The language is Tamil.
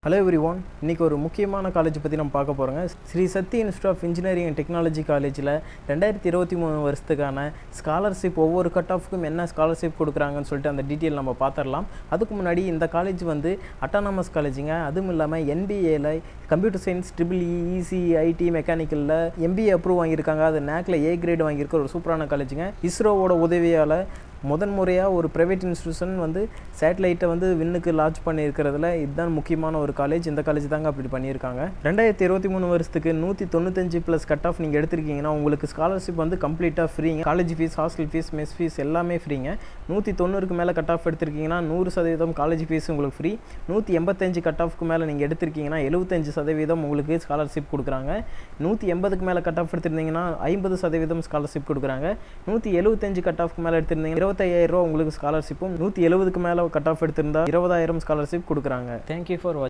ஹலோ எவ்ரி ஒன் இன்றைக்கி ஒரு முக்கியமான காலேஜ் பற்றி நம்ம பார்க்க போகிறோங்க Shri Shakti institute of engineering and technology காலேஜில் ரெண்டாயிரத்தி இருபத்தி மூணு வருஷத்துக்கான ஸ்காலர்ஷிப் ஒவ்வொரு கட் ஆஃப்க்கும் என்ன ஸ்காலர்ஷிப் கொடுக்குறாங்கன்னு சொல்லிட்டு அந்த டீட்டெயில் நம்ம பார்த்துடலாம் அதுக்கு முன்னாடி இந்த காலேஜ் வந்து அட்டானமஸ் காலேஜுங்க அதுவும் இல்லாமல் என்பிஏல computer science triple EC IT மெக்கானிக்கலில் எம்பிஏ அப்ரூவ் வாங்கியிருக்காங்க அது நேக்கில் ஏ கிரேட் வாங்கியிருக்க ஒரு சூப்பரான காலேஜுங்க இஸ்ரோவோட உதவியால் முதன் முறையாக ஒரு ப்ரைவேட் இன்ஸ்டியூஷன் வந்து சேட்டலைட்டை வந்து விண்ணுக்கு லான்ச் பண்ணியிருக்கிறதுல இதுதான் முக்கியமான ஒரு காலேஜ் இந்த காலேஜ் தாங்க அப்படி பண்ணியிருக்காங்க ரெண்டாயிரத்தி இருபத்தி மூணு வருஷத்துக்கு நூற்றி தொண்ணூத்தஞ்சு ப்ளஸ் கட் ஆஃப் நீங்கள் எடுத்திருக்கீங்கன்னா உங்களுக்கு ஸ்காலர்ஷிப் வந்து கம்ப்ளீட்டாக ஃப்ரீங்க college fees hostel fees mess fees எல்லாமே ஃப்ரீங்க நூற்றி தொண்ணூறுக்கு மேலே கட் ஆஃப் எடுத்திருக்கீங்கன்னா நூறு சதவீதம் காலேஜ் ஃபீஸ் உங்களுக்கு ஃப்ரீ நூற்றி எண்பத்தஞ்சு கட் ஆஃப்க்கு மேலே நீங்கள் எடுத்திருக்கீங்கன்னா எழுபத்தஞ்சு சதவீதம் உங்களுக்கு ஸ்காலர்ஷிப் கொடுக்குறாங்க நூற்றி எண்பதுக்கு மேலே கட் ஆஃப் எடுத்திருந்தீங்கன்னா ஐம்பது சதவீதம் ஸ்காலர்ஷிப் கொடுக்குறாங்க நூற்றி எழுபத்தஞ்சு கட் ஆஃப்க்கு மேலே எடுத்திருந்தீங்க இருபத்தையாயிரம் ரூபா உங்களுக்கு ஸ்காலர்ஷிப்பும் நூற்றி எழுபதுக்கு மேலே கட் ஆஃப் எடுத்திருந்தா இருபதாயிரம் ஸ்காலர்ஷிப் கொடுக்குறாங்க தேங்க்யூ ஃபார்